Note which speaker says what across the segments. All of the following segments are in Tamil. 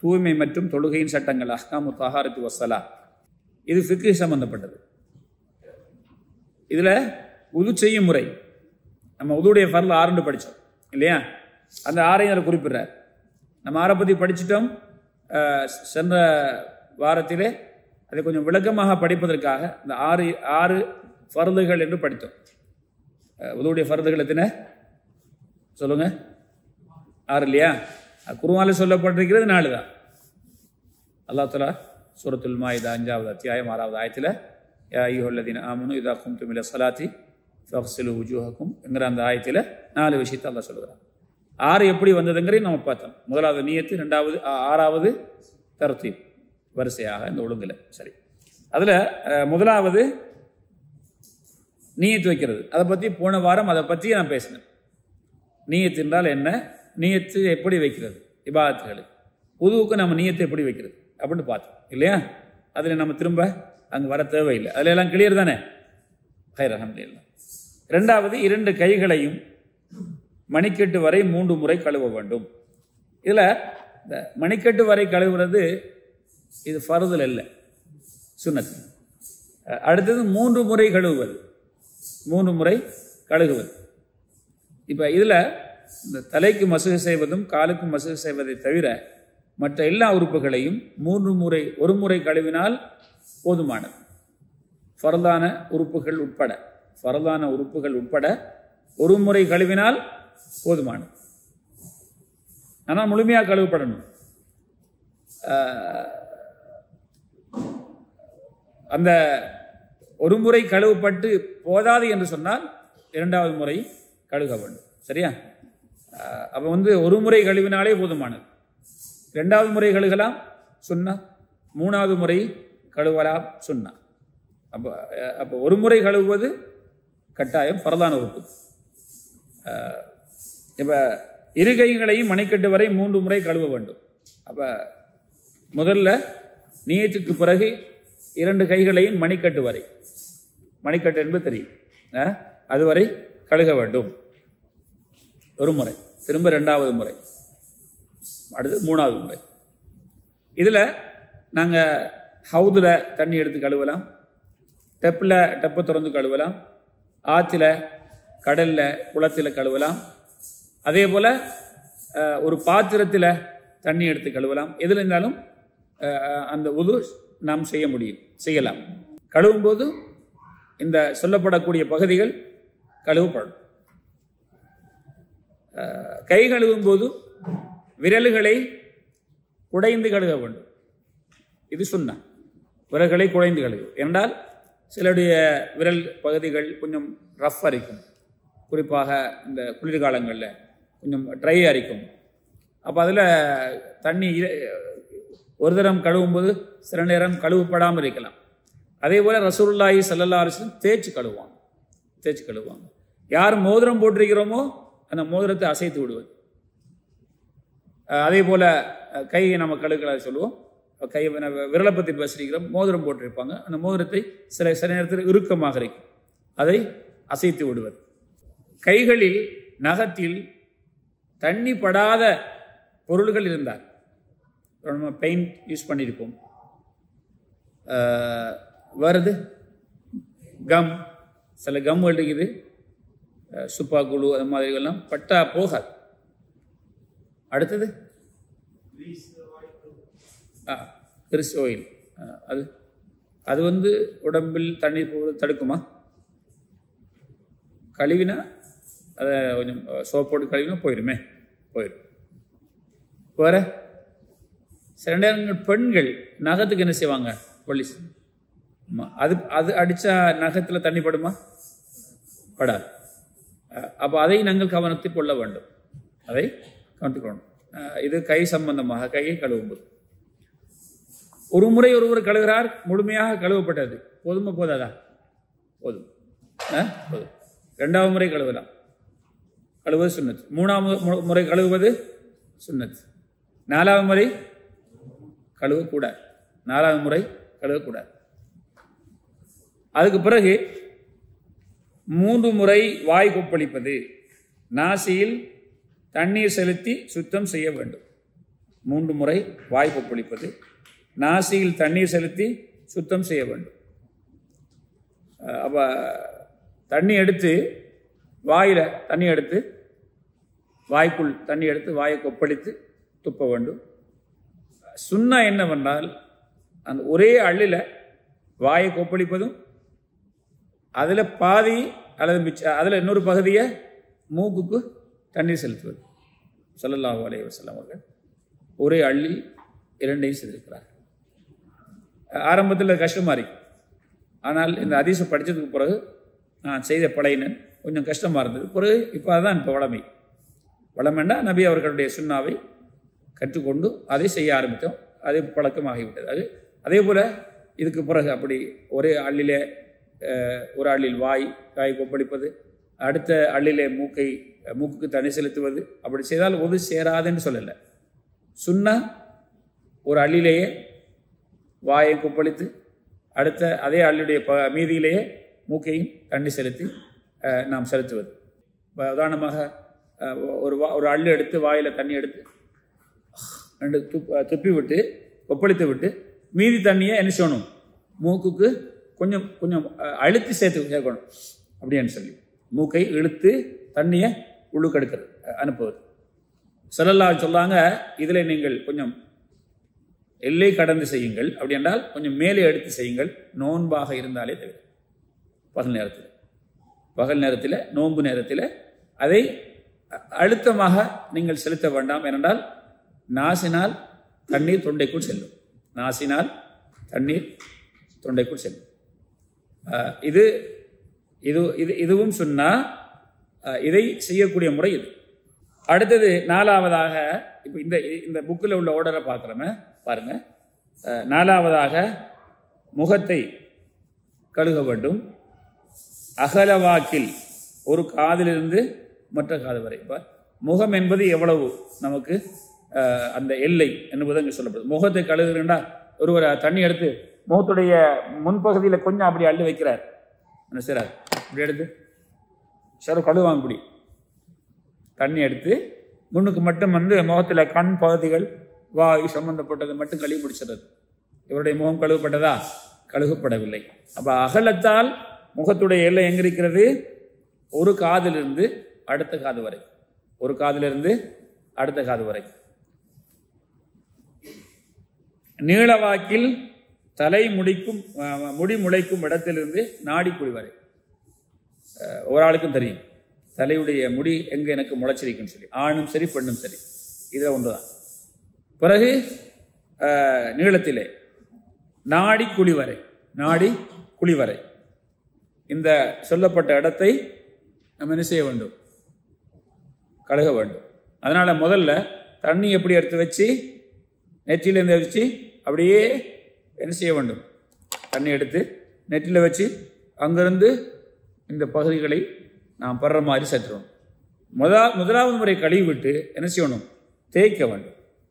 Speaker 1: தூய்மை மற்றும் தொழுகையின் சட்டங்கள் அஹ்காமு தஹாரத்து வசலா இது ஃபிக்கு சம்பந்தப்பட்டது இதில் உது செய்யும் முறை நம்ம உதுடைய ஃபர்ல ஆறுண்டு படித்தோம் இல்லையா அந்த ஆறையும் அதில் குறிப்பிடுறார் நம்ம ஆறை பற்றி படிச்சிட்டோம் அஹ், சென்ற வாரத்திலே அதை கொஞ்சம் விளக்கமாக படிப்பதற்காக இந்த ஆறு ஆறு ஃபர்துகள் என்று படித்தோம் அஹ், உதுவுடைய ஃபர்துகள் எத்தனை சொல்லுங்க ஆறு இல்லையா அது குருவால சொல்லப்பட்டிருக்கிறது நாலு தான் அல்லாஹ் தலா சூரத்துல் மாயிதா அஞ்சாவது அத்தியாயம் ஆறாவது ஆயத்தில் யா ஐயோல்லதீன ஆமனு இதா கும்தும் இல சலாத்தி ஃபக்சிலு உஜூஹக்கும் என்கிற அந்த ஆயத்தில் நாலு விஷயத்தை அல்லாஹ் சொல்கிறான் ஆறு எப்படி வந்ததுங்கிறதையும் நம்ம பார்த்தோம் முதலாவது நியத்து ரெண்டாவது ஆ- ஆறாவது தர்த்தீப் வரிசையாக இந்த ஒழுங்குல சரி அதில் முதலாவது நீயத்து வைக்கிறது அதை பற்றி போன வாரம் அதை பற்றி நான் பேசினேன் நீயத்து என்றால் என்ன நீயத்து எப்படி வைக்கிறது இபாதத்துகளுக்கு உதுவுக்கு நம்ம நீயத்தை எப்படி வைக்கிறது அப்படின்னு பார்த்தோம் இல்லையா அதில் நம்ம திரும்ப அங்கே வர தேவையில்லை அதில் எல்லாம் கிளியர் தானே ஹைர் அஹமதுல்லா ரெண்டாவது இரண்டு கைகளையும் மணிக்கட்டு வரை மூன்று முறை கழுவ வேண்டும் இதில் இந்த மணிக்கட்டு வரை கழுவுறது இது ஃபர்தில் இல்லை சுன்னத் அஹ் அடுத்தது மூன்று முறை கழுவுவது மூன்று முறை கழுகுவது இப்போ இதில் இந்த தலைக்கு மசூக செய்வதும் காலுக்கு மசூக செய்வதை தவிர மற்ற எல்லா உறுப்புகளையும் மூன்று முறை ஒரு முறை கழுவினால் போதுமானது ஃபரதான உறுப்புகள் உட்பட ஃபரதான உறுப்புகள் உட்பட ஒரு முறை கழுவினால் போதுமானது ஆனால் முழுமையாக கழுவப்படணும் ஆஹ், அந்த ஒரு முறை கழுவப்பட்டு போதாது என்று சொன்னால் இரண்டாவது முறை கழுக வேண்டும் சரியா ஆஹ், அப்ப வந்து ஒரு முறை கழுவினாலே போதுமானது இரண்டாவது முறை கழுகலாம் சொன்னா மூணாவது முறை கழுவலாம் சொன்னா அப்போ அஹ், அப்போ ஒரு முறை கழுவுவது கட்டாயம் பரதான உறுப்பு ஆஹ், இப்ப இரு கைகளையும் மணிக்கட்டு வரை மூன்று முறை கழுவ வேண்டும் அப்ப முதல்ல நீயத்துக்கு பிறகு இரண்டு கைகளையும் மணிக்கட்டு வரை மணிக்கட்டு என்பது தெரியும் ஆ? அதுவரை கழுக வேண்டும் ஒரு முறை திரும்ப ரெண்டாவது முறை அடுத்து மூணாவது முறை இதில் நாங்கள் ஹவுதில் தண்ணி எடுத்து கழுவலாம் டெப்பில் டெப்பை திறந்து கழுவலாம் ஆற்றுல கடலில் குளத்தில் கழுவலாம் அதே போல் ஒரு பாத்திரத்தில் தண்ணி எடுத்து கழுவலாம் எதில் இருந்தாலும் அஹ், அந்த உது நாம் செய்ய முடியும் செய்யலாம் கழுவும் போது இந்த சொல்லப்படக்கூடிய பகுதிகள் கழுவப்படும் அஹ், கை கழுவும் போது விரல்களை குடைந்து கழுவ வேண்டும் இது சொன்ன விரல்களை குடைந்து கழுவு என்றால் சிலருடைய விரல் பகுதிகள் கொஞ்சம் ரஃப் அரிக்கும் குறிப்பாக இந்த குளிர்காலங்களில் கொஞ்சம் ட்ரை அரிக்கும் அப்போ அதில் தண்ணி இ- ஒரு தரம் கழுவும் போது சில நேரம் கழுவப்படாமல் இருக்கலாம் அதே போல் ரசூலுல்லாஹி ஸல்லல்லாஹு அலைஹி வஸல்லம் தேய்ச்சி கழுவாங்க தேய்ச்சி கழுவாங்க யார் மோதிரம் போட்டிருக்கிறோமோ அந்த மோதிரத்தை அசைத்து விடுவது அஹ் அதே போல் அஹ் கையை நம்ம கழுக்கல சொல்லுவோம் கையை நம்ம விரலை பற்றி பேசிருக்கிறோம் மோதிரம் போட்டிருப்பாங்க அந்த மோதிரத்தை சில சில நேரத்தில் இறுக்கமாக இருக்கும் அதை அசைத்து விடுவது கைகளில் நகத்தில் தண்ணி படாத பொருள்கள் இருந்தால் நம்ம பெயிண்ட் யூஸ் பண்ணியிருப்போம் அஹ் வருது கம் சில கம் இருக்குது அஹ் சுப்பா குழு அது மாதிரி எல்லாம் பட்டா போகாது அடுத்தது ஆ கிறிஸ் ஆயில் அது அது வந்து உடம்பில் தண்ணீர் போவது தடுக்குமா கழுவினா அதை கொஞ்சம் சோப் போட்டு கழுவினா போயிடுமே போயிடும் வேற சில நேரங்கள் பெண்கள் நகத்துக்கு என்ன செய்வாங்க போலீஸ் ஆமாம் அது அது அடித்தா நகத்தில் தண்ணி படுமா படாது அப்போ அதை நாங்கள் கவனத்தில் கொள்ள வேண்டும் அதை கவனித்துக்கொள்ளணும் அஹ் இது கை சம்பந்தமாக கையை கழுவும்போது ஒரு முறை ஒருவர் கழுவுகிறார் முழுமையாக கழுவப்பட்டது போதுமா போதாதா போதும் அஹ் போதும் ரெண்டாவது முறை கழுவலாம் கழுவுவது சுன்னத் மூணாவது மு- முறை கழுவுவது சுன்னத் நாலாவது முறை கழுவக்கூடாது நாலாவது முறை கழுவக்கூடாது அதுக்கு பிறகு மூன்று முறை வாய் கொப்பளிப்பது நாசியில் தண்ணீர் செலுத்தி சுத்தம் செய்ய வேண்டும் மூன்று முறை வாய் கொப்பளிப்பது நாசியில் தண்ணீர் செலுத்தி சுத்தம் செய்ய வேண்டும் அப்போ தண்ணி எடுத்து வாயில் தண்ணி எடுத்து வாய்க்குள் தண்ணி எடுத்து வாயை கொப்பளித்து துப்ப வேண்டும் சுண்ணா என்னவென்றால் அந்த ஒரே அள்ளில் வாயை கொப்பளிப்பதும் அதில் பாதி அல்லது மிச்ச அதில் இன்னொரு பகுதியை மூக்குக்கு தண்ணீர் செலுத்துவது ஸல்லல்லாஹு அலைஹி வஸல்லம் அவர்கள் ஒரே அள்ளில் இரண்டையும் செய்திருக்கிறார் ஆரம்பத்தில் கஷ்டமாக இருக்கு ஆனால் இந்த அதிசம் படித்ததுக்கு பிறகு நான் செய்த பழையினன் கொஞ்சம் கஷ்டமாக இருந்தது பிறகு இப்போ அதுதான் இப்போ வளமை வளமைன்னா நபி அவர்களுடைய சுண்ணாவை கற்றுக்கொண்டு அதை செய்ய ஆரம்பித்தோம் அது பழக்கமாகிவிட்டது அது அதே போல் இதுக்கு பிறகு அப்படி ஒரே அள்ளிலே அஹ், ஒரு அள்ளில் வாய் வாய் கொப்பளிப்பது அடுத்த அள்ளிலே மூக்கை மூக்குக்கு தண்ணி செலுத்துவது அப்படி செய்தால் ஒது சேராதுன்னு சொல்லலை சுண்ணா ஒரு அள்ளிலேயே வாயை கொப்பளித்து அடுத்த அதே அள்ளுடைய ப மீதியிலேயே மூக்கையும் தண்ணி செலுத்தி அஹ், நாம் செலுத்துவது இப்ப உதாரணமாக அஹ், ஒரு வா ஒரு அள்ளு எடுத்து வாயில் தண்ணி எடுத்து ரெண்டு துப் துப்பி விட்டு கொப்பளித்து விட்டு மீதி தண்ணியை என்ன செய்யணும் மூக்குக்கு கொஞ்சம் கொஞ்சம் அஹ், அழுத்தி சேர்த்து சேர்க்கணும் அப்படின்னு சொல்லி மூக்கை இழுத்து தண்ணியை உள்ளுக்கு எடுக்கிறது அஹ், அனுப்புவது சொல்லல்லா சொல்லாங்க இதில் நீங்கள் கொஞ்சம் எல்லை கடந்து செய்யுங்கள் அப்படி என்றால் கொஞ்சம் மேலே எடுத்து செய்யுங்கள் நோன்பாக இருந்தாலே தவிர பகல் நேரத்தில் பகல் நேரத்தில் நோன்பு நேரத்தில் அதை அ- அழுத்தமாக நீங்கள் செலுத்த வேண்டாம் ஏனென்றால் நாசினால் தண்ணீர் தொண்டைக்குள் செல்லும் நாசினால் தண்ணீர் தொண்டைக்குள் செல்லும் அஹ், இது இது இது இதுவும் சொன்னா அஹ், இதை செய்யக்கூடிய முறை இது அடுத்தது நாலாவதாக இப்போ இந்த இந்த புக்கில் உள்ள ஓர்டரை பார்க்குறோமே பாருங்க அஹ், நாலாவதாக முகத்தை கழுக வேண்டும் அகலவாக்கில் ஒரு காதிலிருந்து மற்ற காது வரை இப்போ முகம் என்பது எவ்வளவு நமக்கு அஹ், அந்த எல்லை என்பது இங்கே சொல்லப்படுது முகத்தை கழுகுறேன்டா ஒருவர் தண்ணி எடுத்து முகத்துடைய முன்பகுதியில் கொஞ்சம் அப்படி அள்ளி வைக்கிறார் என்ன செய்றார் இப்படி எடுத்து சரி கழுவாங்க இப்படி தண்ணி எடுத்து முன்னுக்கு மட்டும் வந்து முகத்தில் கண் பகுதிகள் வாய் சம்பந்தப்பட்டது மட்டும் கழுவி முடிச்சிடுறது இவருடைய முகம் கழுவப்பட்டதா கழுகப்படவில்லை அப்ப அகலத்தால் முகத்துடைய எல்லை எங்க இருக்கிறது ஒரு காதிலிருந்து அடுத்த காது வரை ஒரு காதிலிருந்து அடுத்த காது வரை நீளவாக்கில் தலை முடிக்கும் அஹ், முடி முளைக்கும் இடத்திலிருந்து நாடிக்குழி வரை அஹ், ஒரு ஆளுக்கும் தெரியும் தலையுடைய முடி எங்க எனக்கு முளைச்சிருக்குன்னு சொல்லி ஆணும் சரி பெண்ணும் சரி இது ஒன்றுதான் பிறகு அஹ், நீளத்திலே நாடி குழி வரை நாடி குழி வரை இந்த சொல்லப்பட்ட இடத்தை நம்ம என்ன செய்ய வேண்டும் கழுக வேண்டும் அதனால முதல்ல தண்ணி எப்படி எடுத்து வச்சு நெற்றியிலேருந்து வச்சு அப்படியே என்ன செய்ய வேண்டும் தண்ணி எடுத்து நெற்றியில் வச்சு அங்கிருந்து இந்த பகுதிகளை நாம் படுற மாதிரி சற்றுவோம் முதா முதலாவது முறை கழுவி விட்டு என்ன செய்யணும் தேய்க்க வேண்டும்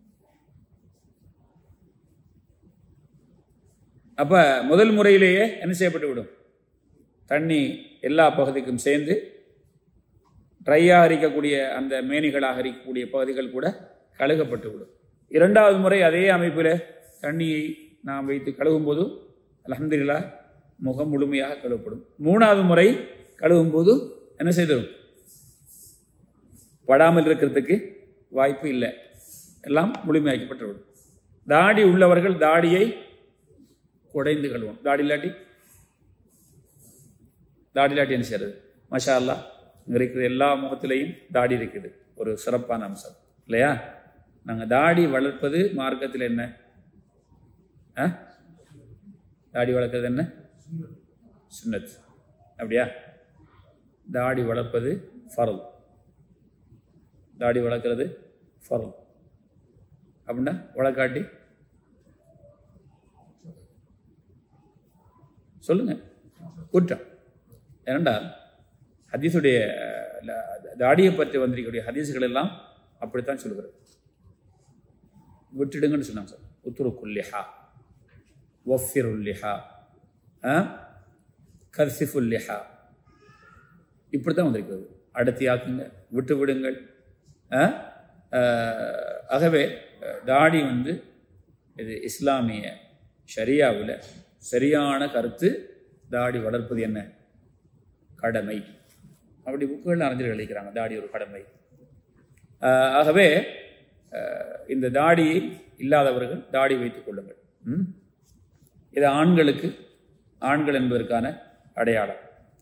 Speaker 1: அப்ப முதல் முறையிலேயே என்ன செய்யப்பட்டு விடும் தண்ணி எல்லா பகுதிக்கும் சேர்ந்து ட்ரையாக இருக்கக்கூடிய அந்த மேனிகளாக இருக்கக்கூடிய பகுதிகள் கூட கழுகப்பட்டு விடும் இரண்டாவது முறை அதே அமைப்பில் தண்ணியை நாம் வைத்து கழுவும் போது அலமதுல்லா முகம் முழுமையாக கழுவப்படும் மூணாவது முறை கழுவும் போது என்ன செய்திடும் படாமல் இருக்கிறதுக்கு வாய்ப்பு இல்லை எல்லாம் முழுமையாக்கப்பட்டுவிடும் தாடி உள்ளவர்கள் தாடியை குடைந்து கழுவும் தாடி இல்லாட்டி தாடி இல்லாட்டி என்ன செய்யறது மஷா அல்லா இங்கே இருக்கிற எல்லா முகத்திலையும் தாடி இருக்குது ஒரு சிறப்பான அம்சம் இல்லையா நாங்கள் தாடி வளர்ப்பது மார்க்கத்தில் என்ன ஆ தாடி வளர்க்கறது என்ன சுன்னத் அப்படியா தாடி வளர்ப்பது ஃபரல் தாடி வளர்க்கறது ஃபரல் அப்படின்னா வளர்க்காட்டி சொல்லுங்க குற்றம் ஏனென்றால் ஹதீஸுடைய அஹ், தாடியை பற்றி வந்திருக்கக்கூடிய ஹதீஸுகள் எல்லாம் அப்படித்தான் சொல்லுகிறது விட்டுடுங்கன்னு சொன்னாங்க சார் உத்துருக்குல்லிஹா வஃபிருல்லிஹா கர்சிஃபுல்லிஹா இப்படி தான் வந்திருக்கிறது அடர்த்தியாக்குங்க விட்டு விடுங்கள் ஆ? ஆஹ், ஆகவே அஹ், தாடி வந்து இது இஸ்லாமிய ஷரியாவில் சரியான கருத்து தாடி வளர்ப்பது என்ன கடமை அப்படி புக்குகள் அறிஞர்கள் அளிக்கிறாங்க தாடி ஒரு கடமை ஆஹ் ஆகவே ஆஹ் இந்த தாடி இல்லாதவர்கள் தாடி வைத்துக் கொள்ளுங்கள் ம்? இது ஆண்களுக்கு ஆண்கள் என்பதற்கான அடையாளம்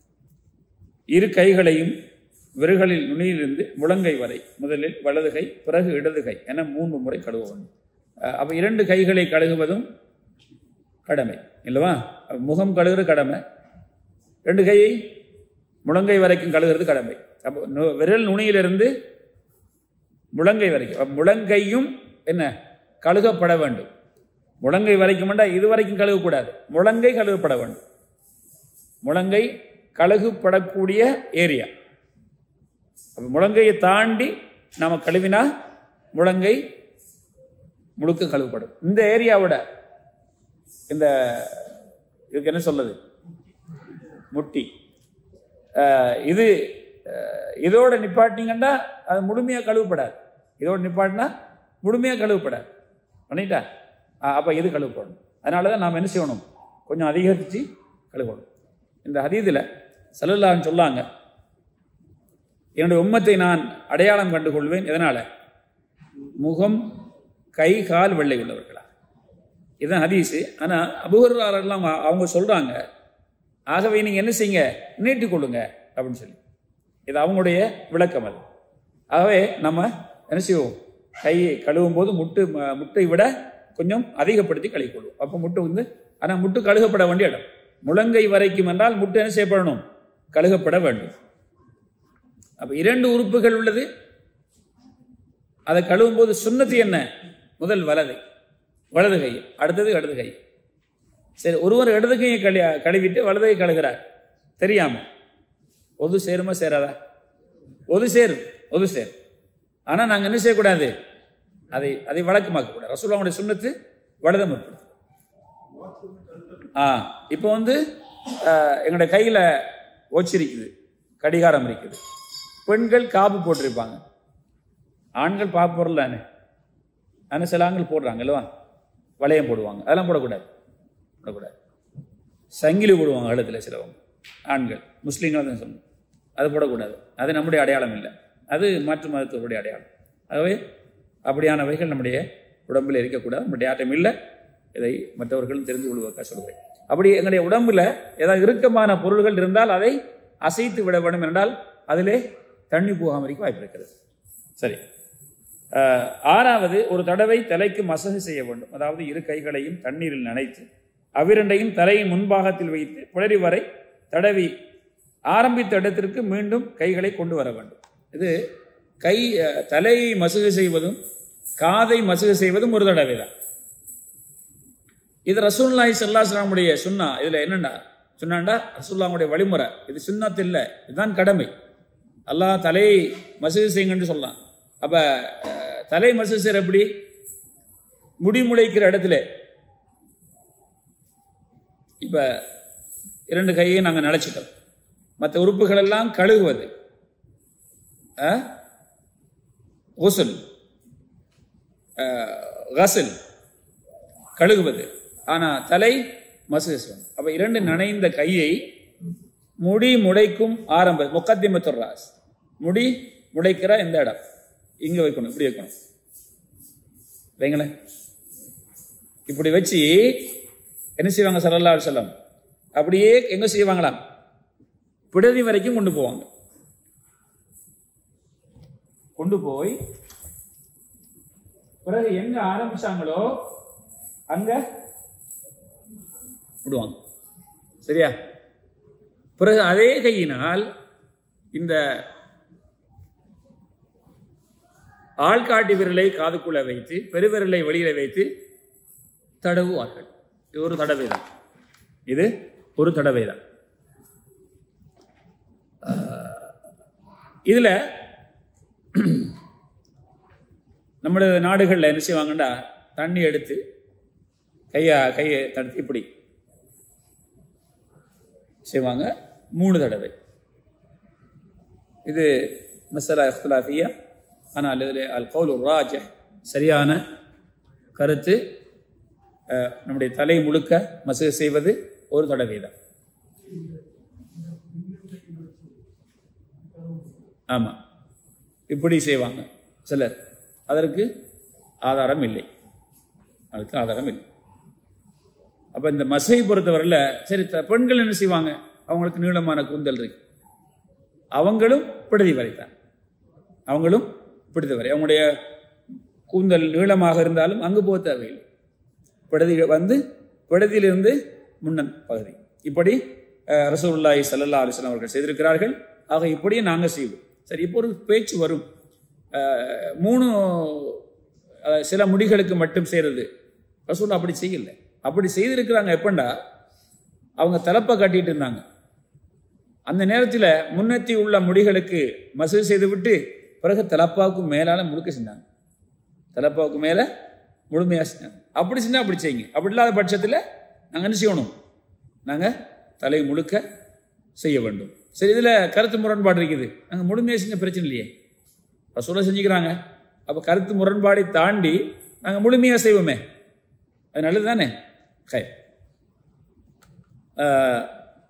Speaker 1: இரு கைகளையும் விரல்களில் நுனியிலிருந்து முழங்கை வரை முதலில் வலது கை பிறகு இடது கை என மூன்று முறை கழுவ வேண்டும் ஆஹ் அப்ப இரண்டு கைகளை கழுகுவதும் கடமை இல்லவா அப்ப முகம் கழுகுற கடமை ரெண்டு கையை முழங்கை வரைக்கும் கழுகுறது கடமை அப்போ நு- விரல் நுனியிலிருந்து முழங்கை வரைக்கும் அப்ப முழங்கையும் என்ன கழுகப்பட வேண்டும் முழங்கை வரைக்கும் இது வரைக்கும் கழுகக்கூடாது முழங்கை கழுகப்பட வேண்டும் முழங்கை கழுகுப்படக்கூடிய ஏரியா அப்ப முழங்கையை தாண்டி நாம கழுவினா முழங்கை முழுக்க கழுவப்படும் இந்த ஏரியாவோட இந்த இதுக்கு என்ன சொல்லுது முட்டி அஹ் இது அஹ் இதோட நிப்பாட்டிங்கன்னா அது முழுமையாக கழுவப்படாது இதோட நிப்பாட்டினா முழுமையாக கழுவப்படாது பண்ணிட்டா அப்போ இது கழுவப்படணும் அதனால தான் நாம் என்ன செய்யணும் கொஞ்சம் அதிகரித்து கழுவணும் இந்த ஹதீதில் சல்லல்லாஹு சொல்லாங்க என்னுடைய உம்மத்தை நான் அடையாளம் கண்டு கொள்வேன் எதனால முகம் கை கால் வெள்ளை உள்ளவர்களா இதுதான் ஹதீஸு ஆனால் அபுகர்லாம் அவங்க சொல்றாங்க ஆகவே நீங்க என்ன செய்யுங்க நீட்டிக் கொள்ளுங்க அப்படின்னு சொல்லி இது அவங்களுடைய விளக்கம் அது ஆகவே நம்ம என்ன செய்வோம் கையை கழுவும் போது முட்டு ம- முட்டை விட கொஞ்சம் அதிகப்படுத்தி கழுவிக்கொள்வோம் அப்போ முட்டு வந்து ஆனால் முட்டு கழுகப்பட வேண்டிய இடம் முழங்கை வரைக்கும் என்றால் முட்டு என்ன செய்யப்படணும் கழுகப்பட வேண்டும் அப்ப இரண்டு உறுப்புகள் உள்ளது அதை கழுவும் போது சுண்ணத்து என்ன முதல் வலது வலது கை அடுத்தது இடது கை சரி ஒருவர் இடது கையை கழி கழுவிட்டு வலது கை கழுகிறார் தெரியாம ஒது சேருமா சேராதா ஒது சேரும் ஒது சேரும் ஆனா நாங்க என்ன செய்யக்கூடாது அதை அதை வழக்கமாக்க கூடாது ரசூலுல்லாஹுடைய சுண்ணத்து வலதை முற்படுத்தும் ஆ இப்போ வந்து அஹ், எங்களுடைய கையில ஒச்சு இருக்குது கடிகாரம் இருக்குது பெண்கள் காப்பு போட்டிருப்பாங்க ஆண்கள் பாப்பு பொருள் தானே ஆனால் சில ஆண்கள் போடுறாங்க இல்லவா வளையம் போடுவாங்க அதெல்லாம் போடக்கூடாது போடக்கூடாது சங்கிலி போடுவாங்க கழுத்தில் சிலவங்க ஆண்கள் முஸ்லீம்கள் தான் சொல்லணும் அது போடக்கூடாது அது நம்முடைய அடையாளம் இல்லை அது மாற்று மதத்தினுடைய அடையாளம் ஆகவே அப்படியானவைகள் நம்முடைய உடம்பில் இருக்கக்கூடாது நம்முடைய ஆட்டம் இல்லை இதை மற்றவர்களும் தெரிந்து கொள்வதற்காக சொல்கிறேன் அப்படி எங்களுடைய உடம்புல ஏதாவது இறுக்கமான பொருள்கள் இருந்தால் அதை அசைத்து விட வேண்டும் என்றால் அதிலே தண்ணி போகாமல் இருக்க வாய்ப்பு இருக்கிறது சரி அஹ், ஆறாவது ஒரு தடவை தலைக்கு மசகு செய்ய வேண்டும் அதாவது இரு கைகளையும் தண்ணீரில் நனைத்து அவ்விரண்டையும் தலையின் முன்பாகத்தில் வைத்து புலரி வரை தடவி ஆரம்பித்த இடத்திற்கு மீண்டும் கைகளை கொண்டு வர வேண்டும் இது கை அஹ், தலையை மசகு செய்வதும் காதை மசகு செய்வதும் ஒரு தடவை தான் இது ரசூல்லாய் சல்லாஸ்லாமுடைய சுன்னா இதுல என்னண்டா சொன்னாண்டா ரசூல்லாவுடைய வழிமுறை இது சுன்னத்து இல்லை இதுதான் கடமை அல்லாஹ் தலையை மசூது செய்யுங்கன்னு சொல்லலாம் அப்ப அஹ், தலை மசூது செய்யற எப்படி முடி முளைக்கிற இடத்துல இப்ப இரண்டு கையை நாங்க நினைச்சிட்டோம் மற்ற உறுப்புகள் எல்லாம் கழுகுவது அஹ், குசுல் அஹ், கசில் கழுகுவது ஆனா தலை மசூது செய்யணும் அப்ப இரண்டு நனைந்த கையை முடி முடைக்கும் ஆரம்ப முக்கத்திமத்துர் ராஸ் முடி முடைக்கிற இந்த இடம் இங்க வைக்கணும் இப்படி வைக்கணும் வைங்களேன் இப்படி வச்சு என்ன செய்வாங்க சல்லல்லாஹு அலைஹி வஸல்லம் அப்படியே எங்க செய்வாங்களாம் பிடரி வரைக்கும் கொண்டு போவாங்க கொண்டு போய் பிறகு எங்க ஆரம்பிச்சாங்களோ அங்க விடுவாங்க சரியா பிறகு அதே கையினால் இந்த ஆள்காட்டி விரலை காதுக்குள்ள வைத்து பெருவிரலை வெளியில வைத்து தடவுவார்கள் இது ஒரு தடவை தான் இது ஒரு தடவை தான் ஆஹ், இதுல நம்முடைய நாடுகளில் என்ன செய்வாங்கன்னா தண்ணி எடுத்து கையை கையை தடுத்து இப்படி செய்வாங்க மூணு தடவை இது மசலா இஃப்திலாஃபியா ஆனால் இதில் அல் கவுல் ராஜ சரியான கருத்து அஹ், நம்முடைய தலை முழுக்க மசகு செய்வது ஒரு தடவை தான் ஆமா இப்படி செய்வாங்க சிலர் அதற்கு ஆதாரம் இல்லை அதுக்கு ஆதாரம் இல்லை அப்ப இந்த மசை பொறுத்தவரையில் சரி த- பெண்கள் என்ன செய்வாங்க அவங்களுக்கு நீளமான கூந்தல் இருக்கு அவங்களும் பிடதி வரைத்தான் அவங்களும் பிடித்து வரை அவங்களுடைய கூந்தல் நீளமாக இருந்தாலும் அங்கு போக தேவையில்லை பிடதி வந்து பிடதியிலிருந்து முன்னன் பகுதி இப்படி அஹ், ரசூலுல்லாஹி ஸல்லல்லாஹு அலைஹி வஸல்லம் அவர்கள் செய்திருக்கிறார்கள் ஆக இப்படியே நாங்கள் செய்வோம் சரி இப்போ ஒரு பேச்சு வரும் அஹ், மூணு அஹ், சில முடிகளுக்கு மட்டும் செய்கிறது ரசூல் அப்படி செய்யல அப்படி செய்திருக்கிறாங்க எப்பண்டா அவங்க தலப்பை கட்டிட்டு இருந்தாங்க அந்த நேரத்தில் முன்னேற்றி உள்ள முடிகளுக்கு மசூல் செய்துவிட்டு பிறகு தலப்பாவுக்கு மேலால முழுக்க செஞ்சாங்க தலப்பாவுக்கு மேலே முழுமையாக செஞ்சாங்க அப்படி செஞ்சா அப்படி செய்யுங்க அப்படி இல்லாத பட்சத்தில் நாங்கள் என்ன செய்யணும் நாங்கள் தலை முழுக்க செய்ய வேண்டும் சரி இதில் கருத்து முரண்பாடு இருக்குது நாங்கள் முழுமையாக செஞ்ச பிரச்சனை இல்லையே ரசூலை செஞ்சுக்கிறாங்க அப்போ கருத்து முரண்பாடை தாண்டி நாங்கள் முழுமையாக செய்வோமே அது நல்லது தானே ஹை ஆஹ்,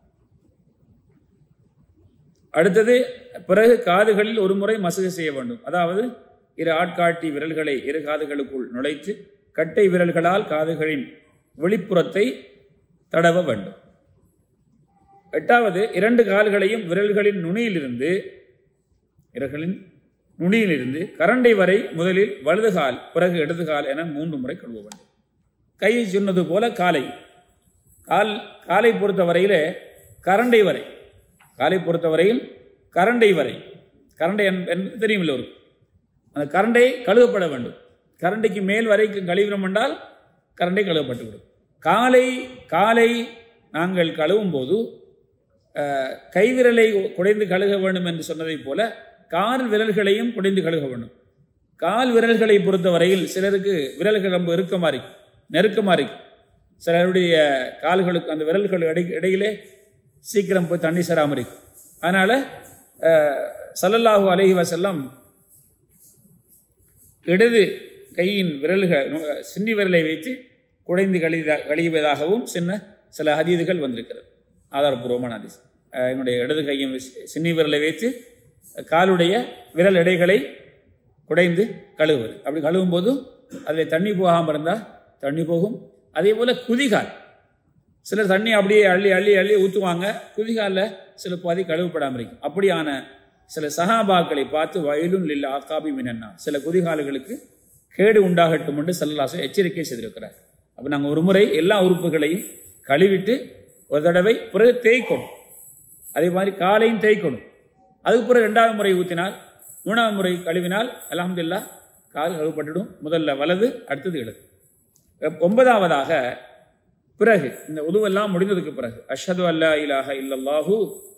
Speaker 1: அடுத்தது பிறகு காதுகளில் ஒரு முறை மசகு செய்ய வேண்டும் அதாவது இரு ஆட்காட்டி விரல்களை இரு காதுகளுக்குள் நுழைத்து கட்டை விரல்களால் காதுகளின் வெளிப்புறத்தை தடவ வேண்டும் எட்டாவது இரண்டு கால்களையும் விரல்களின் நுனியிலிருந்து விரல்களின் நுனியிலிருந்து கரண்டை வரை முதலில் வலது கால் பிறகு இடது கால் என மூன்று முறை கழுவ வேண்டும் கையை சொன்னது போல காலை கால் காலை பொறுத்தவரையிலே கரண்டை வரை காலை பொறுத்தவரையில் கரண்டை வரை கரண்டை என்- என்பது தெரியுமில்ல ஒரு அந்த கரண்டை கழுவப்பட வேண்டும் கரண்டைக்கு மேல் வரைக்கும் கழுவினோம் என்றால் கரண்டை கழுவப்பட்டுவிடும் காலை காலை நாங்கள் கழுவும் போது அஹ், கைவிரலை குடைந்து கழுக வேண்டும் என்று சொன்னதைப் போல கால் விரல்களையும் குடைந்து கழுக வேண்டும் கால் விரல்களை பொறுத்தவரையில் சிலருக்கு விரல்கள் ரொம்ப இறுக்கமா இருக்கு நெருக்கமா இருக்கு சிலருடைய கால்களுக்கு அந்த விரல்கள் இடை இடையிலே சீக்கிரம் போய் தண்ணி சேராம இருக்கு அதனால அஹ், ஸல்லல்லாஹு அலைஹி வஸல்லம் இடது கையின் விரல்கள் நு- சின்னி விரலை வைத்து குடைந்து கழித கழிவதாகவும் சின்ன சில ஹதீதுகள் வந்திருக்கிறது ஆதாரபூர்வமான ஹதீஸ் அஹ் என்னுடைய இடது கையின் சி- சின்னி விரலை வைத்து காலுடைய விரல் இடைகளை குடைந்து கழுவுவது அப்படி கழுவும் போது அதில் தண்ணி போகாமல் இருந்தால் தண்ணி போகும் அதே போல குதிகால் சிலர் தண்ணி அப்படியே அள்ளி அள்ளி அள்ளி ஊற்றுவாங்க குதிகாலில் சில பாதி கழுவப்படாமல் இருக்கும் அப்படியான சில சகாபாக்களை பார்த்து வயலும் லில்ல ஆக்காபி மினன்னா சில குதிகால்களுக்கு கேடு உண்டாகட்டும் என்று செல்லலாசம் எச்சரிக்கை செய்திருக்கிறார் அப்போ நாங்கள் ஒரு முறை எல்லா உறுப்புகளையும் கழுவிட்டு ஒரு தடவை பிறகு தேய்க்கணும் அதே மாதிரி காலையும் தேய்க்கணும் அதுக்கு பிறகு ரெண்டாவது முறை ஊற்றினால் மூணாவது முறை கழுவினால் அல்ஹம்துலில்லாஹ் கால் கழுவப்பட்டுடும் முதல்ல வலது அடுத்தது இடது ஒன்பதாவதாக பிறகு இந்த உதுவெல்லாம் முடிந்ததுக்கு பிறகு அஷ்ஹது அல்லா இலாஹ இல்லல்லாஹு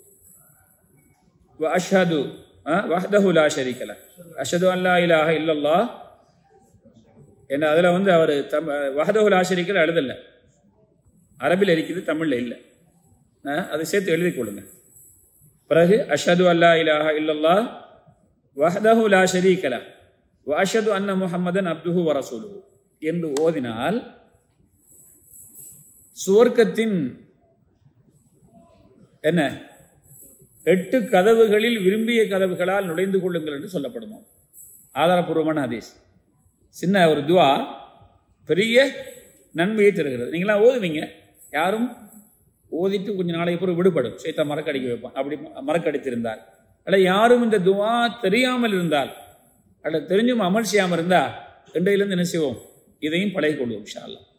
Speaker 1: வ அஷ்ஹது அஹ், வஹ்தஹு லா ஷரீக லஹ் அஷ்ஹது அல்லா இலாஹ இல்லல்லாஹ் என்ன அதுல வந்து அவர் தம் வஹதஹு லா ஷரீக லஹ் எழுதல அரபில் இருக்குது தமிழ்ல இல்லை அஹ், அதை சேர்த்து எழுதிக் கொள்ளுங்க பிறகு அஷ்ஹது அல்லா இலாஹ இல்லல்லாஹ் வஹ்தஹு லா ஷரீக லஹ் வ அஷ்ஹது அன்ன முஹம்மதன் அப்துஹு வ ரசூலுஹு என்று ஓதினால் சுவர்க்கத்தின் என்ன எட்டு கதவுகளில் விரும்பிய கதவுகளால் நுழைந்து கொள்ளுங்கள் என்று சொல்லப்படுமா ஆதாரபூர்வமான ஹதீஸ் சின்ன ஒரு துவா பெரிய நன்மையை தருகிறது நீங்களாம் ஓதுவீங்க யாரும் ஓதிட்டு கொஞ்ச நாளைக்கு பிறகு விடுபடும் சேத்தா மறக்கடிக்க வைப்பான் அப்படி மறக்கடித்திருந்தால் அல்ல யாரும் இந்த துவா தெரியாமல் இருந்தால் அல்ல தெரிஞ்சும் அமல் செய்யாமல் இருந்தால் இன்றையிலிருந்து என்ன செய்வோம் இதையும் பழகிக் கொள்வோம் இன்ஷா அல்லாஹ்